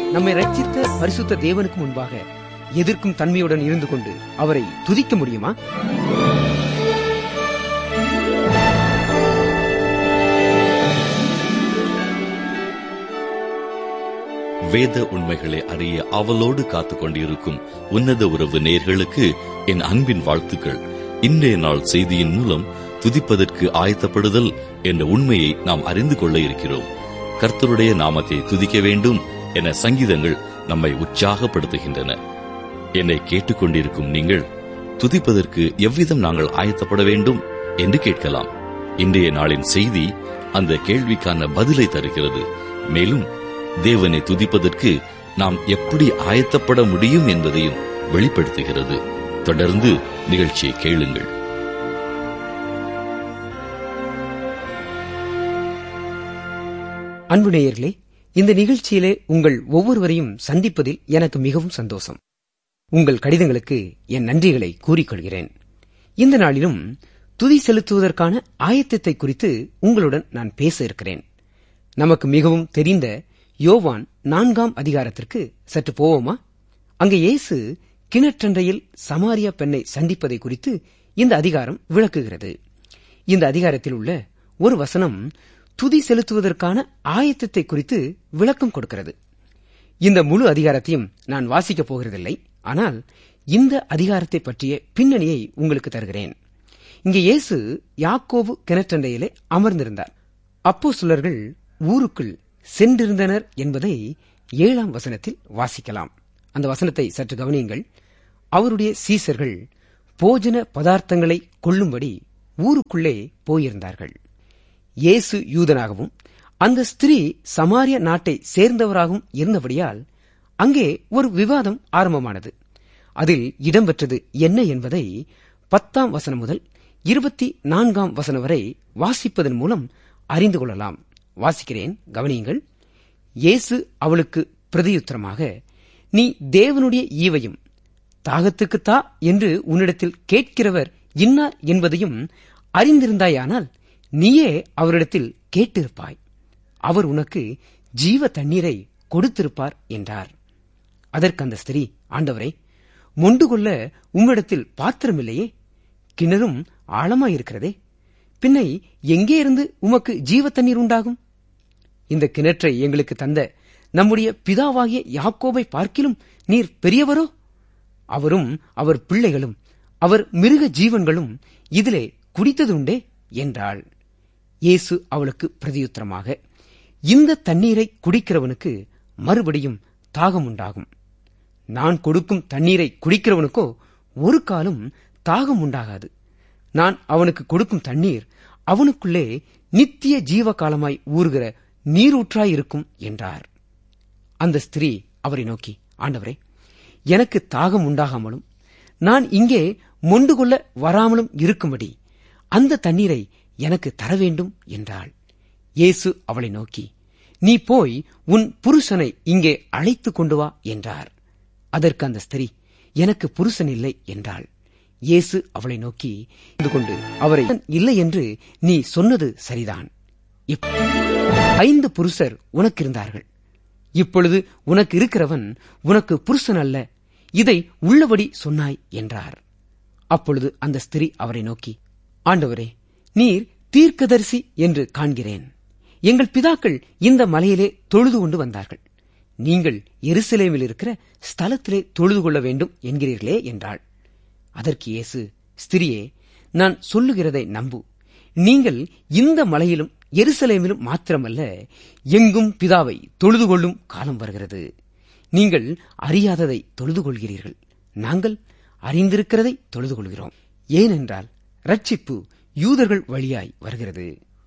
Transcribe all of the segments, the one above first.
நம்மை ரட்சித்த பரிசுத்த தேவனுக்கு முன்பாக எதிர்க்கும் தன்மையுடன் இருந்து கொண்டு அவரை துதிக்க முடியுமா வேத உண்மைகளை அறிய அவளோடு காத்துக் கொண்டிருக்கும் உன்னத உறவு நேர்களுக்கு என் அன்பின் வாழ்த்துக்கள் இன்றைய நாள் செய்தியின் மூலம் துதிப்பதற்கு ஆயத்தப்படுதல் என்ற உண்மையை நாம் அறிந்து கொள்ள இருக்கிறோம் கர்த்தருடைய நாமத்தை துதிக்க வேண்டும் என சங்கீதங்கள் நம்மை உற்சாகப்படுத்துகின்றன என்னை கேட்டுக்கொண்டிருக்கும் நீங்கள் துதிப்பதற்கு எவ்விதம் நாங்கள் ஆயத்தப்பட வேண்டும் என்று கேட்கலாம் இன்றைய நாளின் செய்தி அந்த கேள்விக்கான பதிலை தருகிறது மேலும் தேவனை துதிப்பதற்கு நாம் எப்படி ஆயத்தப்பட முடியும் என்பதையும் வெளிப்படுத்துகிறது தொடர்ந்து நிகழ்ச்சியை கேளுங்கள் அன்பு நேயர்களே இந்த நிகழ்ச்சியிலே உங்கள் ஒவ்வொருவரையும் சந்திப்பதில் எனக்கு மிகவும் சந்தோஷம் உங்கள் கடிதங்களுக்கு என் நன்றிகளை கூறிக்கொள்கிறேன் இந்த நாளிலும் துதி செலுத்துவதற்கான ஆயத்தத்தை குறித்து உங்களுடன் நான் பேச இருக்கிறேன் நமக்கு மிகவும் தெரிந்த யோவான் நான்காம் அதிகாரத்திற்கு சற்று போவோமா அங்கே இயேசு கிணற்றண்டையில் சமாரியா பெண்ணை சந்திப்பதை குறித்து இந்த அதிகாரம் விளக்குகிறது இந்த அதிகாரத்தில் உள்ள ஒரு வசனம் துதி செலுத்துவதற்கான ஆயத்தத்தை குறித்து விளக்கம் கொடுக்கிறது இந்த முழு அதிகாரத்தையும் நான் வாசிக்கப் போகிறதில்லை ஆனால் இந்த அதிகாரத்தை பற்றிய பின்னணியை உங்களுக்கு தருகிறேன் இங்கே இயேசு யாக்கோபு கிணற்றண்டையிலே அமர்ந்திருந்தார் அப்போ சிலர்கள் ஊருக்குள் சென்றிருந்தனர் என்பதை ஏழாம் வசனத்தில் வாசிக்கலாம் அந்த வசனத்தை சற்று கவனியுங்கள் அவருடைய சீசர்கள் போஜன பதார்த்தங்களை கொள்ளும்படி ஊருக்குள்ளே போயிருந்தார்கள் இயேசு யூதனாகவும் அந்த ஸ்திரீ சமாரிய நாட்டை சேர்ந்தவராகவும் இருந்தபடியால் அங்கே ஒரு விவாதம் ஆரம்பமானது அதில் இடம்பெற்றது என்ன என்பதை பத்தாம் வசனம் முதல் இருபத்தி நான்காம் வசனம் வரை வாசிப்பதன் மூலம் அறிந்து கொள்ளலாம் வாசிக்கிறேன் கவனியுங்கள் இயேசு அவளுக்கு பிரதியுத்தரமாக நீ தேவனுடைய ஈவையும் தாகத்துக்குத்தா என்று உன்னிடத்தில் கேட்கிறவர் இன்னார் என்பதையும் அறிந்திருந்தாயானால் நீயே அவரிடத்தில் கேட்டிருப்பாய் அவர் உனக்கு ஜீவ தண்ணீரை கொடுத்திருப்பார் என்றார் அதற்கு அந்த ஸ்திரீ ஆண்டவரே மொண்டு கொள்ள உம்மிடத்தில் பாத்திரமில்லையே கிணறும் ஆழமாயிருக்கிறதே பின்னை எங்கே இருந்து உமக்கு ஜீவ தண்ணீர் உண்டாகும் இந்த கிணற்றை எங்களுக்கு தந்த நம்முடைய பிதாவாகிய யாக்கோபை பார்க்கிலும் நீர் பெரியவரோ அவரும் அவர் பிள்ளைகளும் அவர் மிருக ஜீவன்களும் இதிலே குடித்ததுண்டே என்றாள் இயேசு அவளுக்கு பிரதியுத்தரமாக இந்த தண்ணீரை குடிக்கிறவனுக்கு மறுபடியும் தாகம் உண்டாகும் நான் கொடுக்கும் தண்ணீரை குடிக்கிறவனுக்கோ ஒரு காலம் தாகம் உண்டாகாது நான் அவனுக்கு கொடுக்கும் தண்ணீர் அவனுக்குள்ளே நித்திய ஜீவ காலமாய் ஊறுகிற நீரூற்றாயிருக்கும் என்றார் அந்த ஸ்திரீ அவரை நோக்கி ஆண்டவரே எனக்கு தாகம் உண்டாகாமலும் நான் இங்கே மொண்டு கொள்ள வராமலும் இருக்கும்படி அந்த தண்ணீரை எனக்கு தர வேண்டும் என்றாள் இயேசு அவளை நோக்கி நீ போய் உன் புருஷனை இங்கே அழைத்துக் கொண்டு வா என்றார் அதற்கு அந்த ஸ்திரீ எனக்கு புருஷன் இல்லை என்றாள் இயேசு அவளை நோக்கி இது கொண்டு அவரை இல்லை என்று நீ சொன்னது சரிதான் இப்- ஐந்து புருஷர் உனக்கு இருந்தார்கள் இப்பொழுது உனக்கு இருக்கிறவன் உனக்கு புருஷன் அல்ல இதை உள்ளபடி சொன்னாய் என்றார் அப்பொழுது அந்த ஸ்திரீ அவரை நோக்கி ஆண்டவரே நீர் தீர்க்கதரிசி என்று காண்கிறேன் எங்கள் பிதாக்கள் இந்த மலையிலே தொழுது கொண்டு வந்தார்கள் நீங்கள் எருசலேமில் இருக்கிற ஸ்தலத்திலே தொழுது கொள்ள வேண்டும் என்கிறீர்களே என்றாள் அதற்கு இயேசு ஸ்திரியே நான் சொல்லுகிறதை நம்பு நீங்கள் இந்த மலையிலும் எருசலேமிலும் மாத்திரமல்ல எங்கும் பிதாவை தொழுது கொள்ளும் காலம் வருகிறது நீங்கள் அறியாததை தொழுது கொள்கிறீர்கள் நாங்கள் அறிந்திருக்கிறதை தொழுது கொள்கிறோம் ஏனென்றால் ரட்சிப்பு யூதர்கள் வழியாய் வருகிறது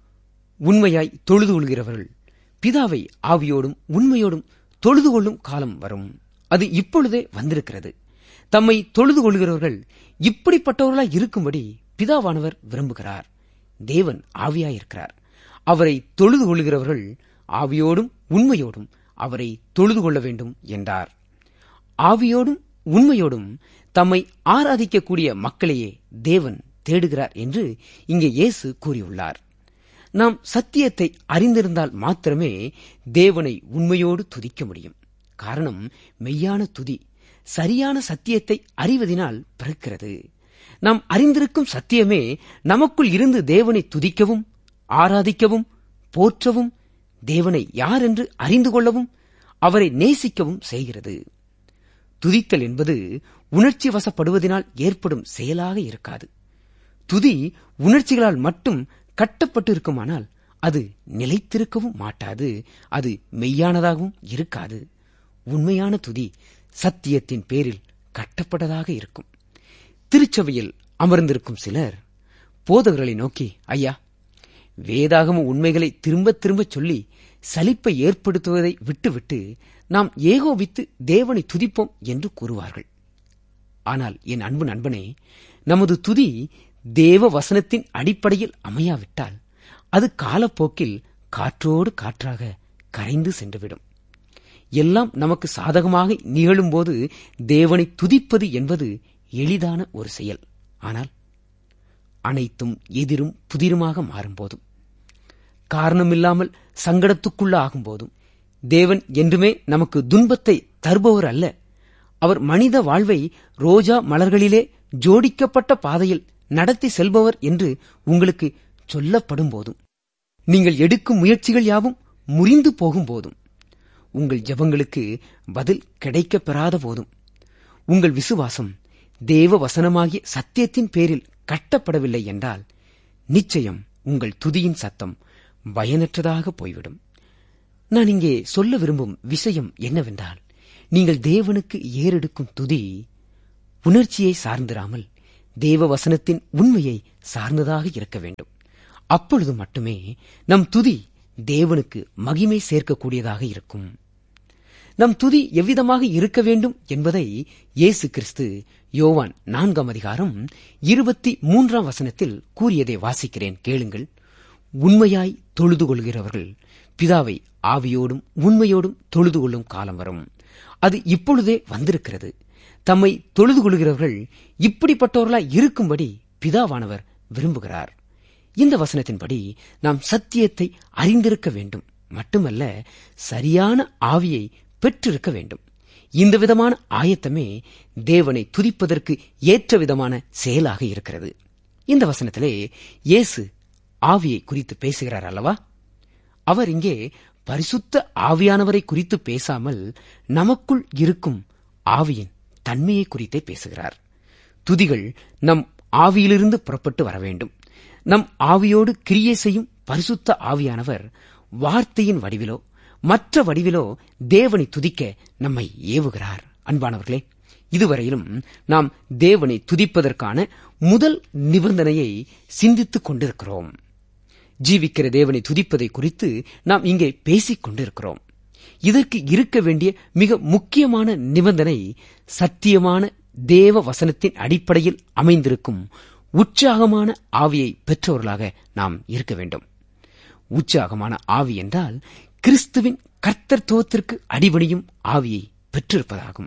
உண்மையாய் தொழுது கொள்கிறவர்கள் பிதாவை ஆவியோடும் உண்மையோடும் தொழுது கொள்ளும் காலம் வரும் அது இப்பொழுதே வந்திருக்கிறது தம்மை தொழுது கொள்கிறவர்கள் இப்படிப்பட்டவர்களாய் இருக்கும்படி பிதாவானவர் விரும்புகிறார் தேவன் ஆவியாயிருக்கிறார் அவரை தொழுது கொள்கிறவர்கள் ஆவியோடும் உண்மையோடும் அவரை தொழுது கொள்ள வேண்டும் என்றார் ஆவியோடும் உண்மையோடும் தம்மை ஆராதிக்கக்கூடிய மக்களையே தேவன் தேடுகிறார் என்று இங்கே இயேசு கூறியுள்ளார் நாம் சத்தியத்தை அறிந்திருந்தால் மாத்திரமே தேவனை உண்மையோடு துதிக்க முடியும் காரணம் மெய்யான துதி சரியான சத்தியத்தை அறிவதினால் பிறக்கிறது நாம் அறிந்திருக்கும் சத்தியமே நமக்குள் இருந்து தேவனை துதிக்கவும் ஆராதிக்கவும் போற்றவும் தேவனை யார் என்று அறிந்து கொள்ளவும் அவரை நேசிக்கவும் செய்கிறது துதித்தல் என்பது உணர்ச்சி வசப்படுவதனால் ஏற்படும் செயலாக இருக்காது துதி உணர்ச்சிகளால் மட்டும் கட்டப்பட்டு இருக்குமானால் அது நிலைத்திருக்கவும் மாட்டாது அது மெய்யானதாகவும் இருக்காது உண்மையான துதி சத்தியத்தின் பேரில் கட்டப்பட்டதாக இருக்கும் திருச்சபையில் அமர்ந்திருக்கும் சிலர் போதகர்களை நோக்கி ஐயா வேதாகம உண்மைகளை திரும்ப திரும்ப சொல்லி சலிப்பை ஏற்படுத்துவதை விட்டுவிட்டு நாம் ஏகோபித்து தேவனை துதிப்போம் என்று கூறுவார்கள் ஆனால் என் அன்பு நண்பனே நமது துதி தேவ வசனத்தின் அடிப்படையில் அமையாவிட்டால் அது காலப்போக்கில் காற்றோடு காற்றாக கரைந்து சென்றுவிடும் எல்லாம் நமக்கு சாதகமாக நிகழும்போது தேவனை துதிப்பது என்பது எளிதான ஒரு செயல் ஆனால் அனைத்தும் எதிரும் புதிருமாக மாறும்போதும் காரணமில்லாமல் சங்கடத்துக்குள்ள ஆகும்போதும் தேவன் என்றுமே நமக்கு துன்பத்தை தருபவர் அல்ல அவர் மனித வாழ்வை ரோஜா மலர்களிலே ஜோடிக்கப்பட்ட பாதையில் நடத்தி செல்பவர் என்று உங்களுக்கு சொல்லப்படும் போதும் நீங்கள் எடுக்கும் முயற்சிகள் யாவும் முறிந்து போகும் போதும் உங்கள் ஜெபங்களுக்கு பதில் கிடைக்கப் பெறாத போதும் உங்கள் விசுவாசம் தேவ வசனமாகிய சத்தியத்தின் பேரில் கட்டப்படவில்லை என்றால் நிச்சயம் உங்கள் துதியின் சத்தம் பயனற்றதாக போய்விடும் நான் இங்கே சொல்ல விரும்பும் விஷயம் என்னவென்றால் நீங்கள் தேவனுக்கு ஏறெடுக்கும் துதி உணர்ச்சியை சார்ந்திராமல் தேவ வசனத்தின் உண்மையை சார்ந்ததாக இருக்க வேண்டும் அப்பொழுது மட்டுமே நம் துதி தேவனுக்கு மகிமை சேர்க்கக்கூடியதாக இருக்கும் நம் துதி எவ்விதமாக இருக்க வேண்டும் என்பதை இயேசு கிறிஸ்து யோவான் நான்காம் அதிகாரம் இருபத்தி மூன்றாம் வசனத்தில் கூறியதை வாசிக்கிறேன் கேளுங்கள் உண்மையாய் தொழுது கொள்கிறவர்கள் பிதாவை ஆவியோடும் உண்மையோடும் தொழுது கொள்ளும் காலம் வரும் அது இப்பொழுதே வந்திருக்கிறது தம்மை தொழுது கொள்கிறவர்கள் இப்படிப்பட்டவர்களாய் இருக்கும்படி பிதாவானவர் விரும்புகிறார் இந்த வசனத்தின்படி நாம் சத்தியத்தை அறிந்திருக்க வேண்டும் மட்டுமல்ல சரியான ஆவியை பெற்றிருக்க வேண்டும் இந்த விதமான ஆயத்தமே தேவனை துதிப்பதற்கு ஏற்ற விதமான செயலாக இருக்கிறது இந்த வசனத்திலே இயேசு ஆவியை குறித்து பேசுகிறார் அல்லவா அவர் இங்கே பரிசுத்த ஆவியானவரை குறித்து பேசாமல் நமக்குள் இருக்கும் ஆவியின் தன்மையை குறித்தே பேசுகிறார் துதிகள் நம் ஆவியிலிருந்து புறப்பட்டு வர வேண்டும் நம் ஆவியோடு கிரியை செய்யும் பரிசுத்த ஆவியானவர் வார்த்தையின் வடிவிலோ மற்ற வடிவிலோ தேவனை துதிக்க நம்மை ஏவுகிறார் அன்பானவர்களே இதுவரையிலும் நாம் தேவனை துதிப்பதற்கான முதல் நிபந்தனையை சிந்தித்துக் கொண்டிருக்கிறோம் ஜீவிக்கிற தேவனை துதிப்பதை குறித்து நாம் இங்கே பேசிக் கொண்டிருக்கிறோம் இதற்கு இருக்க வேண்டிய மிக முக்கியமான நிபந்தனை சத்தியமான தேவ வசனத்தின் அடிப்படையில் அமைந்திருக்கும் உற்சாகமான ஆவியை பெற்றவர்களாக நாம் இருக்க வேண்டும் உற்சாகமான ஆவி என்றால் கிறிஸ்துவின் கர்த்தத்துவத்திற்கு அடிபணியும் ஆவியை பெற்றிருப்பதாகும்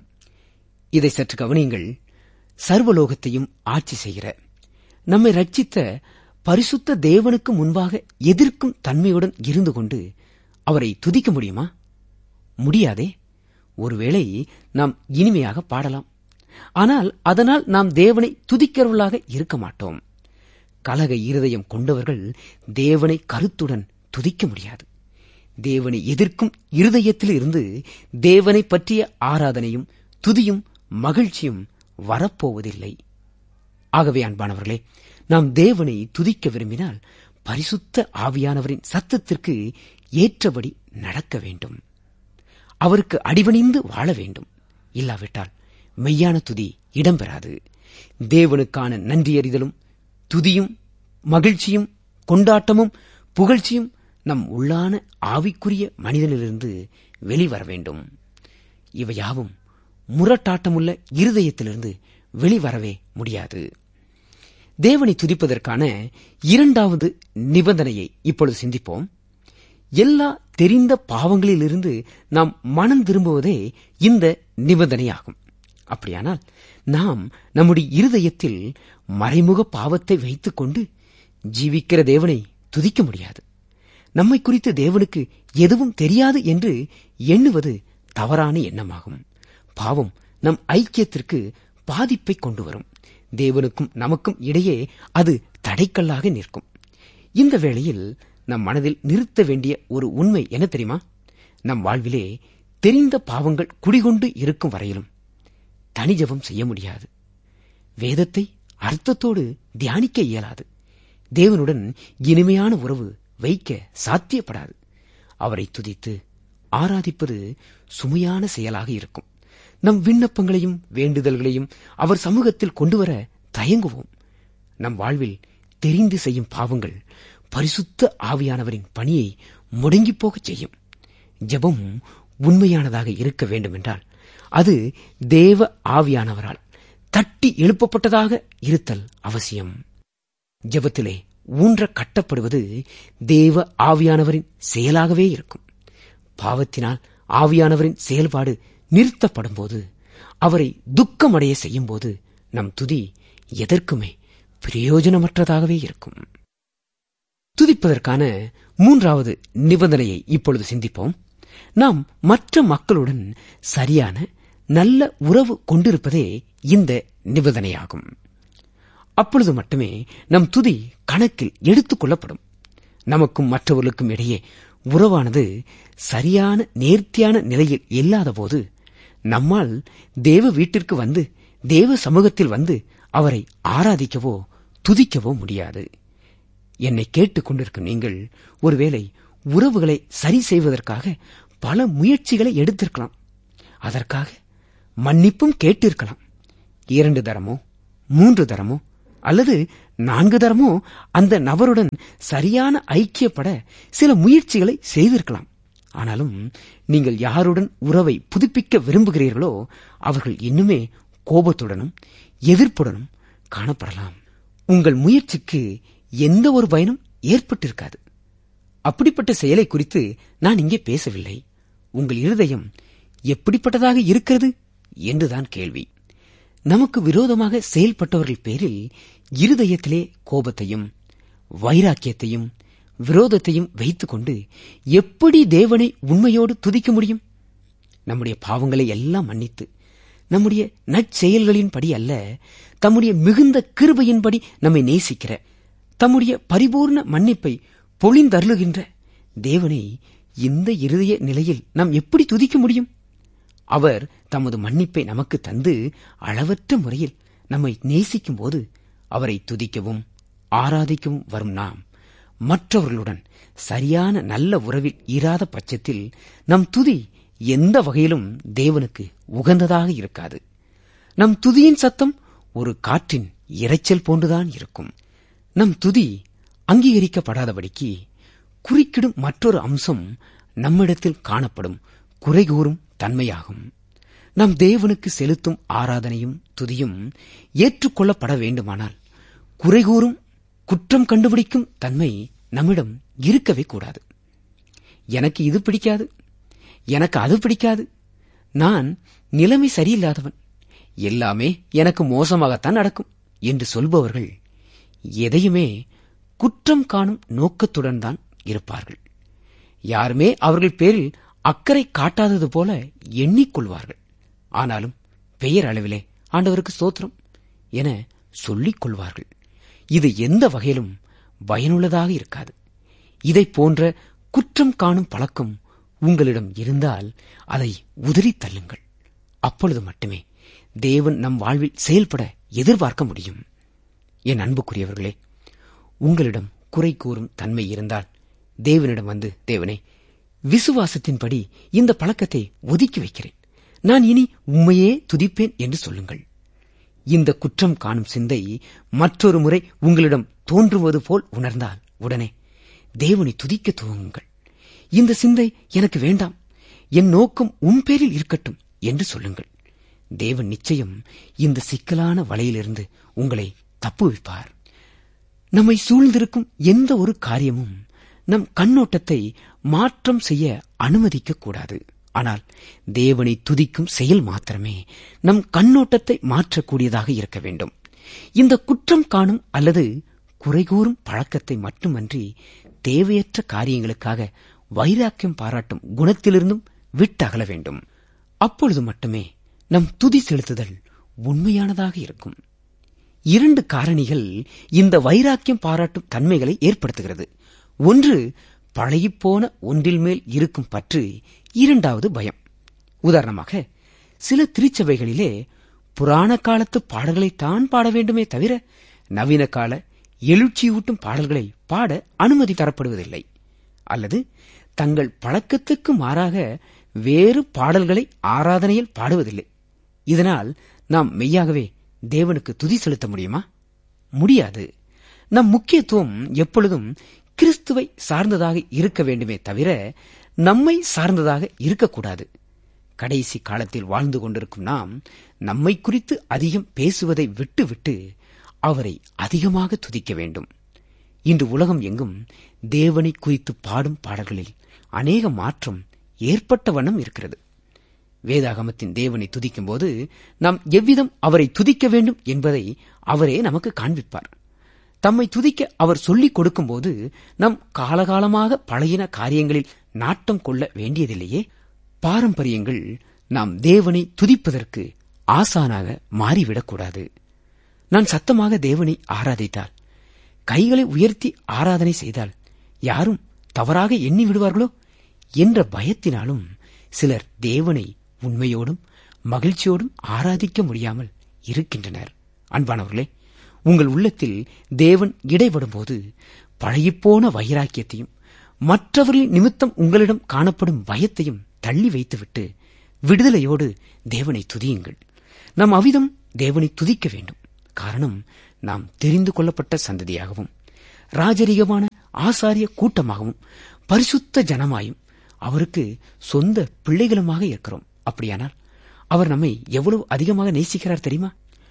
இதை சற்று கவனியுங்கள் சர்வலோகத்தையும் ஆட்சி செய்கிற நம்மை ரட்சித்த பரிசுத்த தேவனுக்கு முன்பாக எதிர்க்கும் தன்மையுடன் இருந்து கொண்டு அவரை துதிக்க முடியுமா முடியாதே ஒருவேளை நாம் இனிமையாக பாடலாம் ஆனால் அதனால் நாம் தேவனை துதிக்கிறவர்களாக இருக்க மாட்டோம் கலக இருதயம் கொண்டவர்கள் தேவனை கருத்துடன் துதிக்க முடியாது தேவனை எதிர்க்கும் இருதயத்தில் இருந்து தேவனை பற்றிய ஆராதனையும் துதியும் மகிழ்ச்சியும் வரப்போவதில்லை ஆகவே அன்பானவர்களே நாம் தேவனை துதிக்க விரும்பினால் பரிசுத்த ஆவியானவரின் சத்தத்திற்கு ஏற்றபடி நடக்க வேண்டும் அவருக்கு அடிபணிந்து வாழ வேண்டும் இல்லாவிட்டால் மெய்யான துதி இடம்பெறாது தேவனுக்கான நன்றியறிதலும் துதியும் மகிழ்ச்சியும் கொண்டாட்டமும் புகழ்ச்சியும் நம் உள்ளான ஆவிக்குரிய மனிதனிலிருந்து வெளிவர வேண்டும் இவையாவும் முரட்டாட்டமுள்ள இருதயத்திலிருந்து வெளிவரவே முடியாது தேவனை துதிப்பதற்கான இரண்டாவது நிபந்தனையை இப்பொழுது சிந்திப்போம் எல்லா தெரிந்த பாவங்களிலிருந்து நாம் மனம் திரும்புவதே இந்த நிபந்தனையாகும் அப்படியானால் நாம் நம்முடைய இருதயத்தில் மறைமுக பாவத்தை வைத்துக் கொண்டு ஜீவிக்கிற தேவனை துதிக்க முடியாது நம்மை குறித்து தேவனுக்கு எதுவும் தெரியாது என்று எண்ணுவது தவறான எண்ணமாகும் பாவம் நம் ஐக்கியத்திற்கு பாதிப்பை கொண்டு வரும் தேவனுக்கும் நமக்கும் இடையே அது தடைக்கல்லாக நிற்கும் இந்த வேளையில் நம் மனதில் நிறுத்த வேண்டிய ஒரு உண்மை என்ன தெரியுமா நம் வாழ்விலே தெரிந்த பாவங்கள் குடிகொண்டு இருக்கும் வரையிலும் தனிஜபம் செய்ய முடியாது வேதத்தை அர்த்தத்தோடு தியானிக்க இயலாது தேவனுடன் இனிமையான உறவு வைக்க சாத்தியப்படாது அவரை துதித்து ஆராதிப்பது சுமையான செயலாக இருக்கும் நம் விண்ணப்பங்களையும் வேண்டுதல்களையும் அவர் சமூகத்தில் கொண்டு வர தயங்குவோம் நம் வாழ்வில் தெரிந்து செய்யும் பாவங்கள் பரிசுத்த ஆவியானவரின் பணியை முடங்கிப் போகச் செய்யும் ஜெபம் உண்மையானதாக இருக்க வேண்டுமென்றால் அது தேவ ஆவியானவரால் தட்டி எழுப்பப்பட்டதாக இருத்தல் அவசியம் ஜெபத்திலே ஊன்ற கட்டப்படுவது தேவ ஆவியானவரின் செயலாகவே இருக்கும் பாவத்தினால் ஆவியானவரின் செயல்பாடு நிறுத்தப்படும் போது அவரை துக்கமடைய செய்யும் போது நம் துதி எதற்குமே பிரயோஜனமற்றதாகவே இருக்கும் துதிப்பதற்கான மூன்றாவது நிபந்தனையை இப்பொழுது சிந்திப்போம் நாம் மற்ற மக்களுடன் சரியான நல்ல உறவு கொண்டிருப்பதே இந்த நிபந்தனையாகும் அப்பொழுது மட்டுமே நம் துதி கணக்கில் எடுத்துக் கொள்ளப்படும் நமக்கும் மற்றவர்களுக்கும் இடையே உறவானது சரியான நேர்த்தியான நிலையில் இல்லாதபோது நம்மால் தேவ வீட்டிற்கு வந்து தேவ சமூகத்தில் வந்து அவரை ஆராதிக்கவோ துதிக்கவோ முடியாது என்னை கேட்டுக் கொண்டிருக்கும் நீங்கள் ஒருவேளை உறவுகளை சரி செய்வதற்காக பல முயற்சிகளை எடுத்திருக்கலாம் அதற்காக மன்னிப்பும் கேட்டிருக்கலாம் இரண்டு தரமோ மூன்று தரமோ அல்லது நான்கு தரமோ அந்த நபருடன் சரியான ஐக்கியப்பட சில முயற்சிகளை செய்திருக்கலாம் ஆனாலும் நீங்கள் யாருடன் உறவை புதுப்பிக்க விரும்புகிறீர்களோ அவர்கள் இன்னுமே கோபத்துடனும் எதிர்ப்புடனும் காணப்படலாம் உங்கள் முயற்சிக்கு எந்த ஒரு பயனும் ஏற்பட்டிருக்காது அப்படிப்பட்ட செயலை குறித்து நான் இங்கே பேசவில்லை உங்கள் இருதயம் எப்படிப்பட்டதாக இருக்கிறது என்றுதான் கேள்வி நமக்கு விரோதமாக செயல்பட்டவர்கள் பேரில் இருதயத்திலே கோபத்தையும் வைராக்கியத்தையும் விரோதத்தையும் வைத்துக்கொண்டு எப்படி தேவனை உண்மையோடு துதிக்க முடியும் நம்முடைய பாவங்களை எல்லாம் மன்னித்து நம்முடைய நற்செயல்களின்படி அல்ல தம்முடைய மிகுந்த கிருபையின்படி நம்மை நேசிக்கிற தம்முடைய பரிபூர்ண மன்னிப்பை பொழிந்தருளுகின்ற தேவனை இந்த இருதய நிலையில் நாம் எப்படி துதிக்க முடியும் அவர் தமது மன்னிப்பை நமக்கு தந்து அளவற்ற முறையில் நம்மை நேசிக்கும் போது அவரை துதிக்கவும் ஆராதிக்கவும் வரும் நாம் மற்றவர்களுடன் சரியான நல்ல உறவில் இராத பட்சத்தில் நம் துதி எந்த வகையிலும் தேவனுக்கு உகந்ததாக இருக்காது நம் துதியின் சத்தம் ஒரு காற்றின் இரைச்சல் போன்றுதான் இருக்கும் நம் துதி அங்கீகரிக்கப்படாதபடிக்கு குறுக்கிடும் மற்றொரு அம்சம் நம்மிடத்தில் காணப்படும் குறை கூறும் தன்மையாகும் நம் தேவனுக்கு செலுத்தும் ஆராதனையும் துதியும் ஏற்றுக்கொள்ளப்பட வேண்டுமானால் குறை கூறும் குற்றம் கண்டுபிடிக்கும் தன்மை நம்மிடம் இருக்கவே கூடாது எனக்கு இது பிடிக்காது எனக்கு அது பிடிக்காது நான் நிலைமை சரியில்லாதவன் எல்லாமே எனக்கு மோசமாகத்தான் நடக்கும் என்று சொல்பவர்கள் எதையுமே குற்றம் காணும் நோக்கத்துடன் தான் இருப்பார்கள் யாருமே அவர்கள் பேரில் அக்கறை காட்டாதது போல எண்ணிக்கொள்வார்கள் ஆனாலும் பெயர் அளவிலே ஆண்டவருக்கு சோத்திரம் என சொல்லிக் கொள்வார்கள் இது எந்த வகையிலும் பயனுள்ளதாக இருக்காது இதை போன்ற குற்றம் காணும் பழக்கம் உங்களிடம் இருந்தால் அதை உதறித் தள்ளுங்கள் அப்பொழுது மட்டுமே தேவன் நம் வாழ்வில் செயல்பட எதிர்பார்க்க முடியும் என் அன்புக்குரியவர்களே உங்களிடம் குறை கூறும் தன்மை இருந்தால் தேவனிடம் வந்து தேவனே விசுவாசத்தின்படி இந்த பழக்கத்தை ஒதுக்கி வைக்கிறேன் நான் இனி உண்மையே துதிப்பேன் என்று சொல்லுங்கள் இந்த குற்றம் காணும் சிந்தை மற்றொரு முறை உங்களிடம் தோன்றுவது போல் உணர்ந்தால் உடனே தேவனை துதிக்க துவங்குங்கள் இந்த சிந்தை எனக்கு வேண்டாம் என் நோக்கம் உன் பேரில் இருக்கட்டும் என்று சொல்லுங்கள் தேவன் நிச்சயம் இந்த சிக்கலான வலையிலிருந்து உங்களை தப்புவிப்பார் நம்மை சூழ்ந்திருக்கும் எந்த ஒரு காரியமும் நம் கண்ணோட்டத்தை மாற்றம் செய்ய அனுமதிக்க கூடாது ஆனால் தேவனை துதிக்கும் செயல் மாத்திரமே நம் கண்ணோட்டத்தை மாற்றக்கூடியதாக இருக்க வேண்டும் இந்த குற்றம் காணும் அல்லது குறைகூறும் பழக்கத்தை மட்டுமன்றி தேவையற்ற காரியங்களுக்காக வைராக்கியம் பாராட்டும் குணத்திலிருந்தும் விட்டகல வேண்டும் அப்பொழுது மட்டுமே நம் துதி செலுத்துதல் உண்மையானதாக இருக்கும் இரண்டு காரணிகள் இந்த வைராக்கியம் பாராட்டும் தன்மைகளை ஏற்படுத்துகிறது ஒன்று பழகிப்போன ஒன்றில் மேல் இருக்கும் பற்று இரண்டாவது பயம் உதாரணமாக சில திருச்சபைகளிலே புராண காலத்து பாடல்களை தான் பாட வேண்டுமே தவிர நவீன கால எழுச்சியூட்டும் பாடல்களை பாட அனுமதி தரப்படுவதில்லை அல்லது தங்கள் பழக்கத்துக்கு மாறாக வேறு பாடல்களை ஆராதனையில் பாடுவதில்லை இதனால் நாம் மெய்யாகவே தேவனுக்கு துதி செலுத்த முடியுமா முடியாது நம் முக்கியத்துவம் எப்பொழுதும் கிறிஸ்துவை சார்ந்ததாக இருக்க வேண்டுமே தவிர நம்மை சார்ந்ததாக இருக்கக்கூடாது கடைசி காலத்தில் வாழ்ந்து கொண்டிருக்கும் நாம் நம்மை குறித்து அதிகம் பேசுவதை விட்டுவிட்டு அவரை அதிகமாக துதிக்க வேண்டும் இன்று உலகம் எங்கும் தேவனை குறித்து பாடும் பாடல்களில் அநேக மாற்றம் ஏற்பட்ட வண்ணம் இருக்கிறது வேதாகமத்தின் தேவனை துதிக்கும் போது நாம் எவ்விதம் அவரை துதிக்க வேண்டும் என்பதை அவரே நமக்கு காண்பிப்பார் தம்மை துதிக்க அவர் சொல்லிக் கொடுக்கும்போது நம் காலகாலமாக பழகின காரியங்களில் நாட்டம் கொள்ள வேண்டியதில்லையே பாரம்பரியங்கள் நாம் தேவனை துதிப்பதற்கு ஆசானாக மாறிவிடக்கூடாது நான் சத்தமாக தேவனை ஆராதித்தால் கைகளை உயர்த்தி ஆராதனை செய்தால் யாரும் தவறாக எண்ணி விடுவார்களோ என்ற பயத்தினாலும் சிலர் தேவனை உண்மையோடும் மகிழ்ச்சியோடும் ஆராதிக்க முடியாமல் இருக்கின்றனர் அன்பானவர்களே உங்கள் உள்ளத்தில் தேவன் இடைபடும்போது பழகிப்போன வைராக்கியத்தையும் மற்றவர்களின் நிமித்தம் உங்களிடம் காணப்படும் பயத்தையும் தள்ளி வைத்துவிட்டு விடுதலையோடு தேவனை துதியுங்கள் நாம் அவிதம் தேவனை துதிக்க வேண்டும் காரணம் நாம் தெரிந்து கொள்ளப்பட்ட சந்ததியாகவும் ராஜரீகமான ஆசாரிய கூட்டமாகவும் பரிசுத்த ஜனமாயும் அவருக்கு சொந்த பிள்ளைகளுமாக இருக்கிறோம் அப்படியானால் அவர் நம்மை எவ்வளவு அதிகமாக நேசிக்கிறார் தெரியுமா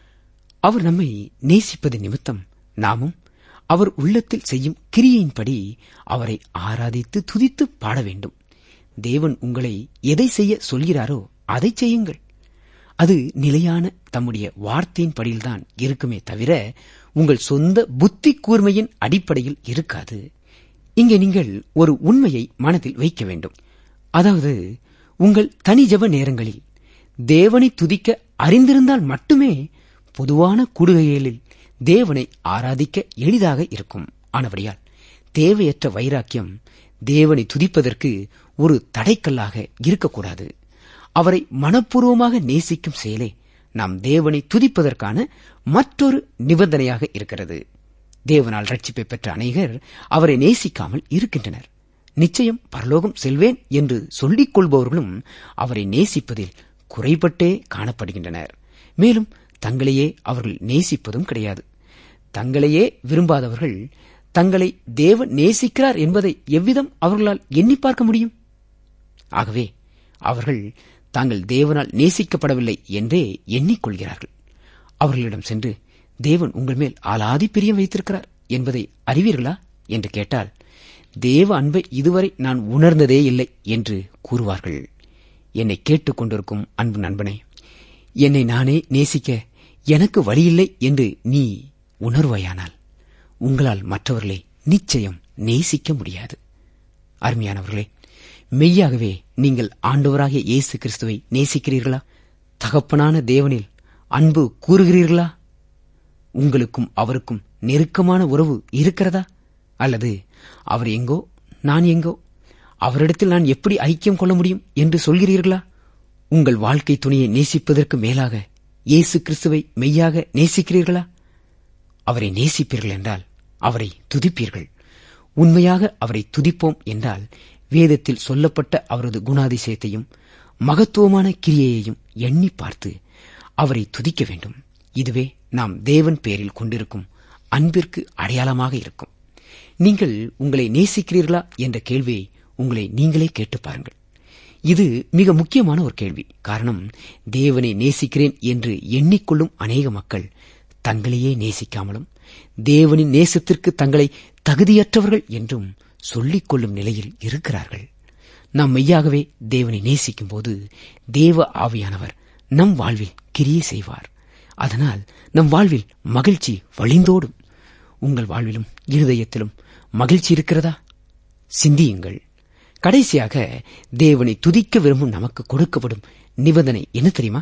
அவர் நம்மை நேசிப்பது நிமித்தம் நாமும் அவர் உள்ளத்தில் செய்யும் கிரியையின்படி அவரை ஆராதித்து துதித்து பாட வேண்டும் தேவன் உங்களை எதை செய்ய சொல்கிறாரோ அதை செய்யுங்கள் அது நிலையான தம்முடைய வார்த்தையின் படியில்தான் இருக்குமே தவிர உங்கள் சொந்த புத்தி கூர்மையின் அடிப்படையில் இருக்காது இங்கே நீங்கள் ஒரு உண்மையை மனதில் வைக்க வேண்டும் அதாவது உங்கள் தனி ஜெப நேரங்களில் தேவனை துதிக்க அறிந்திருந்தால் மட்டுமே பொதுவான கூடுகைகளில் தேவனை ஆராதிக்க எளிதாக இருக்கும் ஆனபடியால் தேவையற்ற வைராக்கியம் தேவனை துதிப்பதற்கு ஒரு தடைக்கல்லாக இருக்கக்கூடாது அவரை மனப்பூர்வமாக நேசிக்கும் செயலே நாம் தேவனை துதிப்பதற்கான மற்றொரு நிபந்தனையாக இருக்கிறது தேவனால் ரட்சிப்பை பெற்ற அநேகர் அவரை நேசிக்காமல் இருக்கின்றனர் நிச்சயம் பரலோகம் செல்வேன் என்று சொல்லிக் கொள்பவர்களும் அவரை நேசிப்பதில் குறைபட்டே காணப்படுகின்றனர் மேலும் தங்களையே அவர்கள் நேசிப்பதும் கிடையாது தங்களையே விரும்பாதவர்கள் தங்களை தேவன் நேசிக்கிறார் என்பதை எவ்விதம் அவர்களால் எண்ணி பார்க்க முடியும் ஆகவே அவர்கள் தாங்கள் தேவனால் நேசிக்கப்படவில்லை என்றே எண்ணிக்கொள்கிறார்கள் அவர்களிடம் சென்று தேவன் உங்கள் மேல் ஆலாதி பிரியம் வைத்திருக்கிறார் என்பதை அறிவீர்களா என்று கேட்டால் தேவ அன்பை இதுவரை நான் உணர்ந்ததே இல்லை என்று கூறுவார்கள் என்னை கேட்டுக் கொண்டிருக்கும் அன்பு நண்பனே என்னை நானே நேசிக்க எனக்கு வழியில்லை என்று நீ உணர்வாயானால் உங்களால் மற்றவர்களை நிச்சயம் நேசிக்க முடியாது அருமையானவர்களே மெய்யாகவே நீங்கள் ஆண்டவராகிய இயேசு கிறிஸ்துவை நேசிக்கிறீர்களா தகப்பனான தேவனில் அன்பு கூறுகிறீர்களா உங்களுக்கும் அவருக்கும் நெருக்கமான உறவு இருக்கிறதா அல்லது அவர் எங்கோ நான் எங்கோ அவரிடத்தில் நான் எப்படி ஐக்கியம் கொள்ள முடியும் என்று சொல்கிறீர்களா உங்கள் வாழ்க்கை துணையை நேசிப்பதற்கு மேலாக இயேசு கிறிஸ்துவை மெய்யாக நேசிக்கிறீர்களா அவரை நேசிப்பீர்கள் என்றால் அவரை துதிப்பீர்கள் உண்மையாக அவரை துதிப்போம் என்றால் வேதத்தில் சொல்லப்பட்ட அவரது குணாதிசயத்தையும் மகத்துவமான கிரியையையும் எண்ணி பார்த்து அவரை துதிக்க வேண்டும் இதுவே நாம் தேவன் பேரில் கொண்டிருக்கும் அன்பிற்கு அடையாளமாக இருக்கும் நீங்கள் உங்களை நேசிக்கிறீர்களா என்ற கேள்வியை உங்களை நீங்களே கேட்டு பாருங்கள் இது மிக முக்கியமான ஒரு கேள்வி காரணம் தேவனை நேசிக்கிறேன் என்று எண்ணிக்கொள்ளும் அநேக மக்கள் தங்களையே நேசிக்காமலும் தேவனின் நேசத்திற்கு தங்களை தகுதியற்றவர்கள் என்றும் சொல்லிக் கொள்ளும் நிலையில் இருக்கிறார்கள் நாம் மெய்யாகவே தேவனை நேசிக்கும் போது தேவ ஆவியானவர் நம் வாழ்வில் கிரியை செய்வார் அதனால் நம் வாழ்வில் மகிழ்ச்சி வழிந்தோடும் உங்கள் வாழ்விலும் இருதயத்திலும் மகிழ்ச்சி இருக்கிறதா சிந்தியுங்கள் கடைசியாக தேவனை துதிக்க விரும்பும் நமக்கு கொடுக்கப்படும் நிபந்தனை என்ன தெரியுமா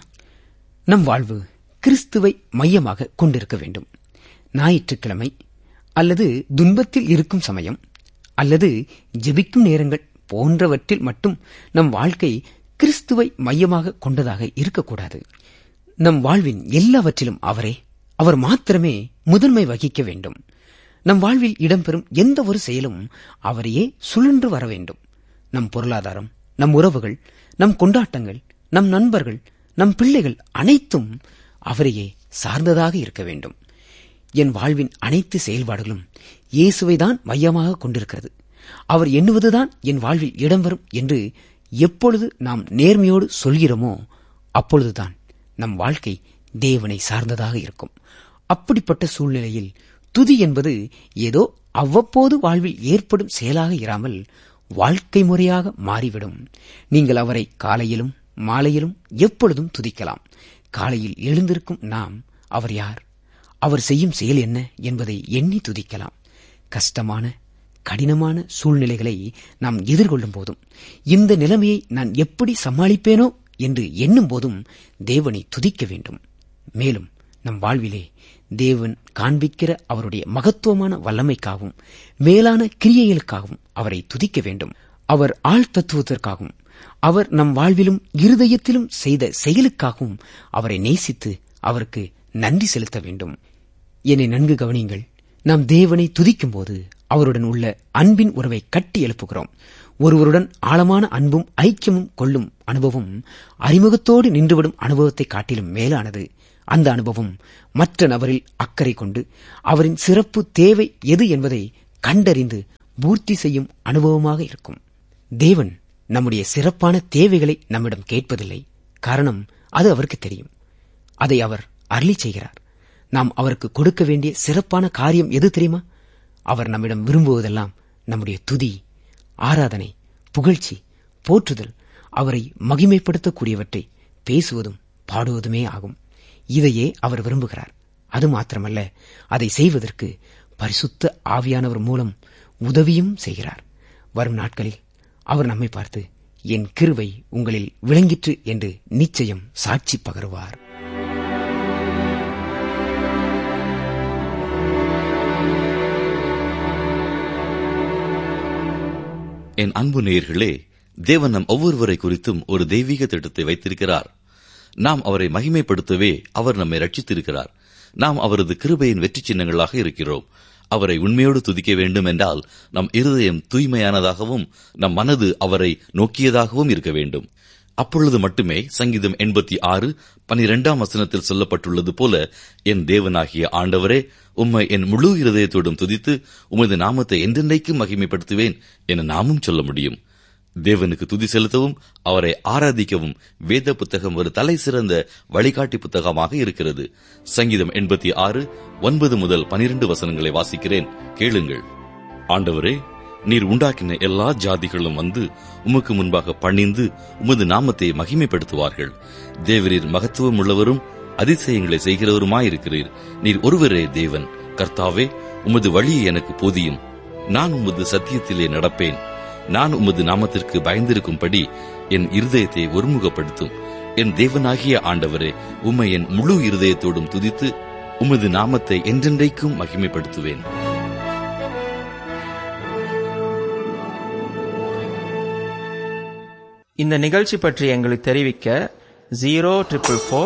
நம் வாழ்வு கிறிஸ்துவை மையமாக கொண்டிருக்க வேண்டும் ஞாயிற்றுக்கிழமை அல்லது துன்பத்தில் இருக்கும் சமயம் அல்லது ஜெபிக்கும் நேரங்கள் போன்றவற்றில் மட்டும் நம் வாழ்க்கை கிறிஸ்துவை மையமாக கொண்டதாக இருக்கக்கூடாது நம் வாழ்வின் எல்லாவற்றிலும் அவரே அவர் மாத்திரமே முதன்மை வகிக்க வேண்டும் நம் வாழ்வில் இடம்பெறும் எந்த ஒரு செயலும் அவரையே சுழன்று வர வேண்டும் நம் பொருளாதாரம் நம் உறவுகள் நம் கொண்டாட்டங்கள் நம் நண்பர்கள் நம் பிள்ளைகள் அனைத்தும் அவரையே சார்ந்ததாக இருக்க வேண்டும் என் வாழ்வின் அனைத்து செயல்பாடுகளும் இயேசுவை தான் மையமாக கொண்டிருக்கிறது அவர் எண்ணுவதுதான் என் வாழ்வில் இடம்பெறும் என்று எப்பொழுது நாம் நேர்மையோடு சொல்கிறோமோ அப்பொழுதுதான் நம் வாழ்க்கை தேவனை சார்ந்ததாக இருக்கும் அப்படிப்பட்ட சூழ்நிலையில் துதி என்பது ஏதோ அவ்வப்போது வாழ்வில் ஏற்படும் செயலாக இராமல் வாழ்க்கை முறையாக மாறிவிடும் நீங்கள் அவரை காலையிலும் மாலையிலும் எப்பொழுதும் துதிக்கலாம் காலையில் எழுந்திருக்கும் நாம் அவர் யார் அவர் செய்யும் செயல் என்ன என்பதை எண்ணி துதிக்கலாம் கஷ்டமான கடினமான சூழ்நிலைகளை நாம் எதிர்கொள்ளும் போதும் இந்த நிலைமையை நான் எப்படி சமாளிப்பேனோ என்று எண்ணும் போதும் தேவனை துதிக்க வேண்டும் மேலும் நம் வாழ்விலே தேவன் காண்பிக்கிற அவருடைய மகத்துவமான வல்லமைக்காகவும் மேலான கிரியைகளுக்காகவும் அவரை துதிக்க வேண்டும் அவர் ஆள் தத்துவத்திற்காகவும் அவர் நம் வாழ்விலும் இருதயத்திலும் செய்த செயலுக்காகவும் அவரை நேசித்து அவருக்கு நன்றி செலுத்த வேண்டும் என்னை நன்கு கவனியுங்கள் நாம் தேவனை துதிக்கும் போது அவருடன் உள்ள அன்பின் உறவை கட்டி எழுப்புகிறோம் ஒருவருடன் ஆழமான அன்பும் ஐக்கியமும் கொள்ளும் அனுபவம் அறிமுகத்தோடு நின்றுவிடும் அனுபவத்தை காட்டிலும் மேலானது அந்த அனுபவம் மற்ற நபரில் அக்கறை கொண்டு அவரின் சிறப்பு தேவை எது என்பதை கண்டறிந்து பூர்த்தி செய்யும் அனுபவமாக இருக்கும் தேவன் நம்முடைய சிறப்பான தேவைகளை நம்மிடம் கேட்பதில்லை காரணம் அது அவருக்கு தெரியும் அதை அவர் அருளி செய்கிறார் நாம் அவருக்கு கொடுக்க வேண்டிய சிறப்பான காரியம் எது தெரியுமா அவர் நம்மிடம் விரும்புவதெல்லாம் நம்முடைய துதி ஆராதனை புகழ்ச்சி போற்றுதல் அவரை மகிமைப்படுத்தக்கூடியவற்றை பேசுவதும் பாடுவதுமே ஆகும் இதையே அவர் விரும்புகிறார் அது மாத்திரமல்ல அதை செய்வதற்கு பரிசுத்த ஆவியானவர் மூலம் உதவியும் செய்கிறார் வரும் நாட்களில் அவர் நம்மை பார்த்து என் கிருவை உங்களில் விளங்கிற்று என்று நிச்சயம் சாட்சி பகருவார் என் அன்பு நேயர்களே தேவன் நம் ஒவ்வொருவரை குறித்தும் ஒரு தெய்வீக திட்டத்தை வைத்திருக்கிறார் நாம் அவரை மகிமைப்படுத்தவே அவர் நம்மை ரட்சித்திருக்கிறார் நாம் அவரது கிருபையின் வெற்றி சின்னங்களாக இருக்கிறோம் அவரை உண்மையோடு துதிக்க வேண்டும் என்றால் நம் இருதயம் தூய்மையானதாகவும் நம் மனது அவரை நோக்கியதாகவும் இருக்க வேண்டும் அப்பொழுது மட்டுமே சங்கீதம் எண்பத்தி ஆறு பனிரெண்டாம் வசனத்தில் சொல்லப்பட்டுள்ளது போல என் தேவனாகிய ஆண்டவரே உம்மை என் முழு இருதயத்தோடும் துதித்து உமது நாமத்தை என்றென்றைக்கும் மகிமைப்படுத்துவேன் என நாமும் சொல்ல முடியும் தேவனுக்கு துதி செலுத்தவும் அவரை ஆராதிக்கவும் வேத புத்தகம் ஒரு தலை சிறந்த வழிகாட்டி புத்தகமாக இருக்கிறது சங்கீதம் எண்பத்தி ஆறு ஒன்பது முதல் பனிரெண்டு வசனங்களை வாசிக்கிறேன் கேளுங்கள் ஆண்டவரே நீர் உண்டாக்கின எல்லா ஜாதிகளும் வந்து உமக்கு முன்பாக பணிந்து உமது நாமத்தை மகிமைப்படுத்துவார்கள் தேவரீர் மகத்துவம் உள்ளவரும் அதிசயங்களை செய்கிறவருமாயிருக்கிறீர் நீர் ஒருவரே தேவன் கர்த்தாவே உமது வழியை எனக்கு போதியும் நான் உமது சத்தியத்திலே நடப்பேன் நான் உமது நாமத்திற்கு பயந்திருக்கும்படி என் இருதயத்தை ஒருமுகப்படுத்தும் என் தேவனாகிய ஆண்டவரே உம்மை என் முழு இருதயத்தோடும் துதித்து உமது நாமத்தை என்றென்றைக்கும் மகிமைப்படுத்துவேன் இந்த நிகழ்ச்சி பற்றி எங்களுக்கு தெரிவிக்க ஜீரோ ட்ரிபிள் ஃபோர்